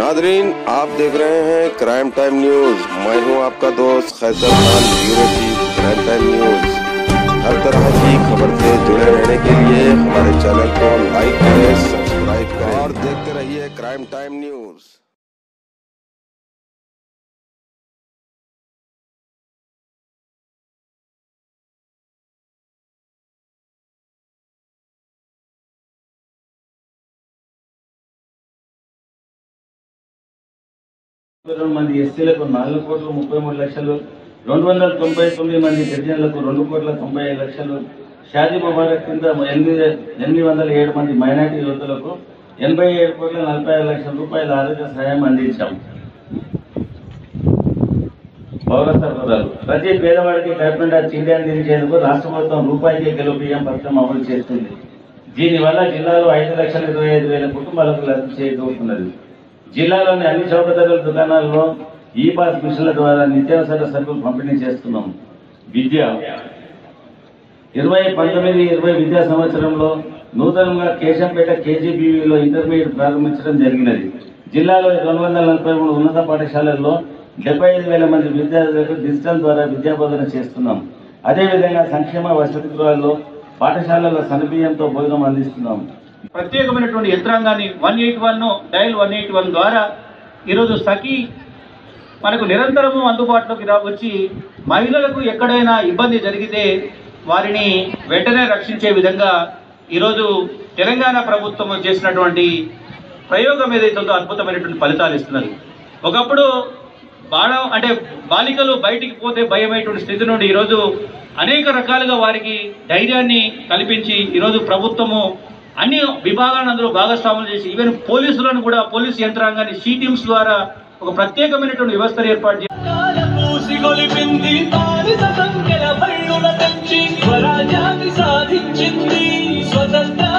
Nadreen आप देख रहे हैं क्राइम टाइम न्यूज मैं हूं आपका दोस्त Qaisar Khan bureau chief Crime Time News हर तरह की खबर से जुड़े रहने के लिए हमारे चैनल को लाइक करें सब्सक्राइब करें और देखते रहिए क्राइम टाइम न्यूज రెండు మంది ఎస్సీలకు నాలుగు కోట్ల ముప్పై మూడు లక్షలు రెండు వందల తొంభై తొమ్మిది మంది గిరిజనులకు రెండు కోట్ల తొంభై ఐదు లక్షలు షాదీ ముబారక్ కింద ఎనిమిది ఎనిమిది వందల ఏడు మంది మైనార్టీ యువతులకు ఎనభై ఏడు కోట్ల నలభై ఐదు లక్షల రూపాయల ఆరోగ్య సహాయం అందించాం పౌరత్వ పదాలు ప్రతి పేదవాడికి కడుపుండా చీటీ అందించేందుకు రాష్ట్ర ప్రభుత్వం రూపాయికి గెలుపు బియ్యం పథకం అమలు చేస్తుంది దీనివల్ల జిల్లాలో ఐదు లక్షల ఇరవై ఐదు వేల కుటుంబాలకు లబ్ధి చేకూరుతున్నది జిల్లాలోని అన్ని చౌక ధరల దుకాణాల్లో ఈ పాస్ మిషన్ల ద్వారా నిత్యావసర సరుకులు పంపిణీ చేస్తున్నాం విద్య ఇరవై పంతొమ్మిది ఇరవై విద్యా సంవత్సరంలో నూతనంగా కేశంపేట కేజీబీవీలో ఇంటర్మీడియట్ ప్రారంభించడం జరిగినది జిల్లాలో రెండు వందల నలభై మూడు ఉన్నత పాఠశాలల్లో డెబ్బై ఐదు వేల మంది విద్యార్థులకు డిజిటల్ ద్వారా విద్యాబోధన చేస్తున్నాం అదేవిధంగా సంక్షేమ వసతి గృహాల్లో పాఠశాలల సన్నబియ్యంతో భోజనం అందిస్తున్నాం ప్రత్యేకమైనటువంటి యంత్రాంగాన్ని one eight one dial one eight one ద్వారా ఈరోజు సఖీ మనకు నిరంతరము అందుబాటులోకి రా వచ్చి మహిళలకు ఎక్కడైనా ఇబ్బంది జరిగితే వారిని వెంటనే రక్షించే విధంగా ఈరోజు తెలంగాణ ప్రభుత్వం చేసినటువంటి ప్రయోగం ఏదైతుందో అద్భుతమైనటువంటి ఫలితాలు ఇస్తున్నది ఒకప్పుడు బాల అంటే బాలికలు బయటికి పోతే భయమైనటువంటి స్థితి నుండి ఈరోజు అనేక రకాలుగా వారికి ధైర్యాన్ని కల్పించి ఈరోజు ప్రభుత్వము అన్ని విభాగాలను అందులో భాగస్వాములు చేసి ఈవెన్ పోలీసులను కూడా పోలీసు యంత్రాంగాన్ని సి టీమ్స్ ద్వారా ఒక ప్రత్యేకమైనటువంటి వ్యవస్థను ఏర్పాటు చేసి పూసిగొలిపింది బానిస సంఖ్యల భళ్ళుల తెంచి స్వరాజ్యాన్ని సాధించింది స్వతంత్ర